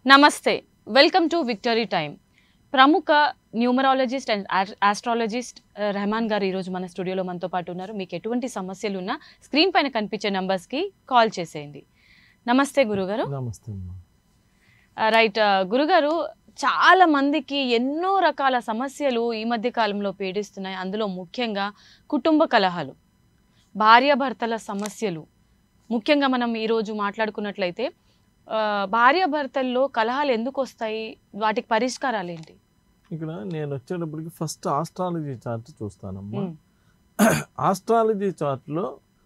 నమస్తే welcome to victory time ప్రముఖ numerologist and astrologist Rehman garu ఈరోజు మన స్టూడియోలో మనతో పాటు ఉన్నారు మీకు ఎటువంటి సమస్యలు ఉన్నా స్క్రీన్ పైన కనిపించే నంబర్స్కి కాల్ చేసేయండి నమస్తే గురుగారు నమస్తే అమ్మా రైట్ గురుగారు చాలా మందికి ఎన్నో రకాల సమస్యలు ఈ మధ్య కాలంలో పీడిస్తున్నాయి అందులో ముఖ్యంగా కుటుంబ కలహాలు భార్యాభర్తల సమస్యలు ముఖ్యంగా మనం ఈరోజు మాట్లాడుకున్నట్లయితే ఆ, భార్యాభర్తల్లో కలహాలు ఎందుకు వస్తాయి వాటికి పరిష్కారాలు ఏంటి ఇక్కడ నేను వచ్చేటప్పటికి ఫస్ట్ ఆస్ట్రాలజీ చార్ట్ చూస్తానమ్మా ఉమ్, ఆస్ట్రాలజీ చార్ట్లో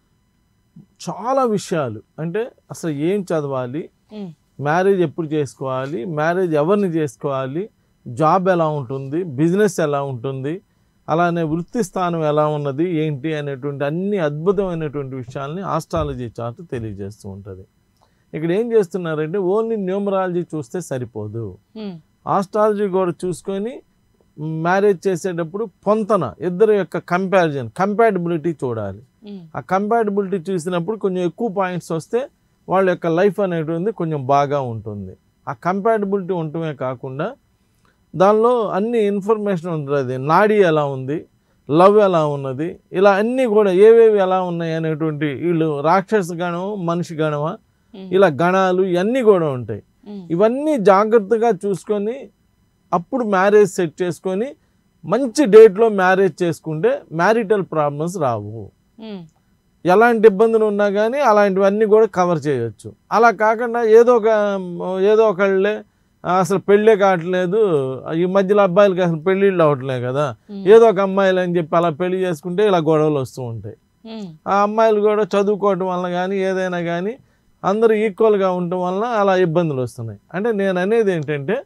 చాలా విషయాలు అంటే అసలు ఏం చదవాలి ఉమ్, మ్యారేజ్ ఎప్పుడు చేసుకోవాలి మ్యారేజ్ ఎవరిని చేసుకోవాలి జాబ్ ఎలా ఉంటుంది బిజినెస్ ఎలా ఉంటుంది అలానే వృత్తి స్థానం ఎలా ఉన్నది ఏంటి అనేటువంటి అన్ని అద్భుతమైనటువంటి విషయాల్ని ఆస్ట్రాలజీ చార్ట్ తెలియజేస్తూ ఉంటుంది ఇక్కడ ఏం చేస్తున్నారంటే ఓన్లీ న్యూమరాలజీ చూస్తే సరిపోదు ఉమ్, ఆస్ట్రాలజీ కూడా చూసుకొని మ్యారేజ్ చేసేటప్పుడు పొంతన ఇద్దరు యొక్క కంపారిజన్ కంపాటబిలిటీ చూడాలి ఉమ్, ఆ కంపాటబిలిటీ చూసినప్పుడు కొంచెం ఎక్కువ పాయింట్స్ వస్తే వాళ్ళ యొక్క లైఫ్ అనేటువంటి కొంచెం బాగా ఉంటుంది ఆ కంపాటబిలిటీ ఉండటమే కాకుండా దానిలో అన్ని ఇన్ఫర్మేషన్ ఉంటుంది నాడీ ఎలా ఉంది లవ్ ఎలా ఉన్నది ఇలా అన్నీ కూడా ఏవేవి ఎలా ఉన్నాయి అనేటువంటి వీళ్ళు రాక్షస గణం మనిషి గణమా ఉమ్, ఇలా గణాలు ఇవన్నీ కూడా ఉంటాయి ఉమ్, ఇవన్నీ జాగ్రత్తగా చూసుకొని అప్పుడు మ్యారేజ్ సెట్ చేసుకొని మంచి డేట్లో మ్యారేజ్ చేసుకుంటే మ్యారిటల్ ప్రాబ్లమ్స్ రావు ఉమ్, ఎలాంటి ఇబ్బందులు ఉన్నా కానీ అలాంటివన్నీ కూడా కవర్ చేయొచ్చు అలా కాకుండా ఏదో ఒక ఏదో ఒకళ్ళే "ఆ, అసలు పెళ్ళే కావట్లేదు ఈ మధ్యలో అబ్బాయిలకి అసలు పెళ్ళిళ్ళు అవ్వట్లేదు కదా ఉమ్, ఏదో ఒక అమ్మాయిలు అని చెప్పి అలా పెళ్లి చేసుకుంటే ఇలా గొడవలు వస్తూ ఉంటాయి ఉమ్, ఆ అమ్మాయిలు కూడా చదువుకోవటం వల్ల కానీ ఏదైనా కానీ అందరూ ఈక్వల్గా ఉండటం వలన అలా ఇబ్బందులు వస్తున్నాయి అంటే నేను అనేది ఏంటంటే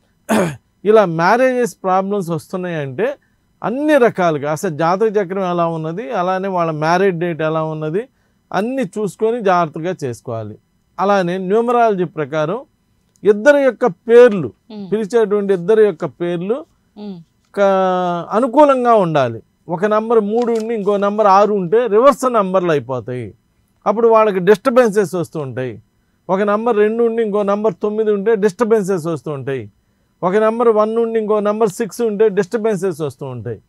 ఇలా మ్యారేజెస్ ప్రాబ్లమ్స్ వస్తున్నాయి అంటే అన్ని రకాలుగా అసలు జాతక చక్రం ఎలా ఉన్నది అలానే వాళ్ళ మ్యారేజ్ డేట్ ఎలా ఉన్నది అన్నీ చూసుకొని జాగ్రత్తగా చేసుకోవాలి అలానే న్యూమరాలజీ ప్రకారం ఇద్దరి యొక్క పేర్లు ఉమ్, పిలిచేటువంటి ఇద్దరి యొక్క పేర్లు ఉమ్, క- అనుకూలంగా ఉండాలి ఒక నంబర్ మూడు ఉండి ఇంకో నంబర్ ఆరు ఉంటే రివర్స్ నంబర్లు అయిపోతాయి అప్పుడు వాళ్ళకి డిస్టర్బెన్సెస్ వస్తూ ఉంటాయి ఒక నంబర్ రెండు ఉండి ఇంకో నంబర్ తొమ్మిది ఉంటే డిస్టర్బెన్సెస్ వస్తూ ఉంటాయి ఒక నెంబర్ వన్ ఉండి ఇంకో నెంబర్ సిక్స్ ఉంటే డిస్టర్బెన్సెస్ వస్తూ ఉంటాయి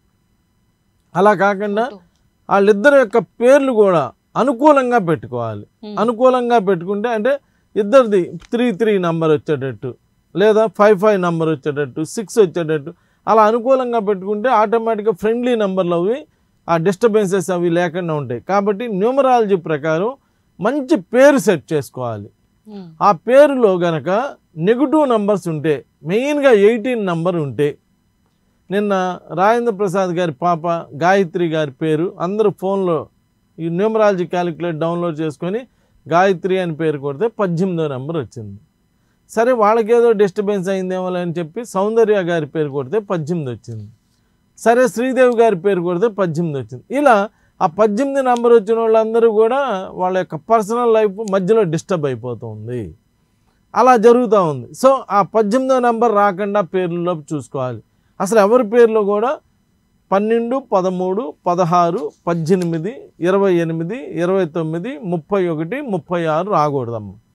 అలా కాకుండా వాళ్ళిద్దరి యొక్క పేర్లు కూడా అనుకూలంగా పెట్టుకోవాలి ఉమ్, అనుకూలంగా పెట్టుకుంటే అంటే ఇద్దరిది త్రీ త్రీ నంబర్ వచ్చేటట్టు లేదా ఫైవ్ ఫైవ్ నంబర్ వచ్చేటట్టు సిక్స్ వచ్చేటట్టు అలా అనుకూలంగా పెట్టుకుంటే ఆటోమేటిక్గా ఫ్రెండ్లీ నంబర్లు అవి ఆ డిస్టర్బెన్సెస్ అవి లేకుండా ఉంటాయి కాబట్టి న్యూమరాలజీ ప్రకారం మంచి పేరు సెట్ చేసుకోవాలి ఉమ్, ఆ పేరులో గనక నెగిటివ్ నంబర్స్ ఉంటే మెయిన్గా ఎయిటీన్ నంబర్ ఉంటే నిన్న రాజేంద్ర ప్రసాద్ గారి పాప గాయత్రి గారి పేరు అందరూ ఫోన్లో ఈ న్యూమరాలజీ క్యాలిక్యులేట్ డౌన్లోడ్ చేసుకొని గాయత్రి అని పేరు కొడితే పద్దెనిమిదో నెంబర్ వచ్చింది సరే వాళ్ళకేదో డిస్టర్బెన్స్ అయిందేమో అని చెప్పి సౌందర్య గారి పేరు కొడితే పద్దెనిమిది వచ్చింది సరే శ్రీదేవి గారి పేరు కొడితే పద్దెనిమిది వచ్చింది ఇలా ఆ పద్దెనిమిది నెంబర్ వచ్చిన వాళ్ళందరూ కూడా వాళ్ళ యొక్క పర్సనల్ లైఫ్ మధ్యలో డిస్టర్బ్ అయిపోతుంది అలా జరుగుతూ ఉంది సో ఆ పద్దెనిమిదో నెంబర్ రాకుండా పేర్లలో చూసుకోవాలి అసలు ఎవరి పేర్లో కూడా పన్నెండు పదమూడు పదహారు పద్దెనిమిది ఇరవై ఎనిమిది ఇరవై తొమ్మిది ముప్పై ఒకటి ముప్పై ఆరు రాకూడదమ్మ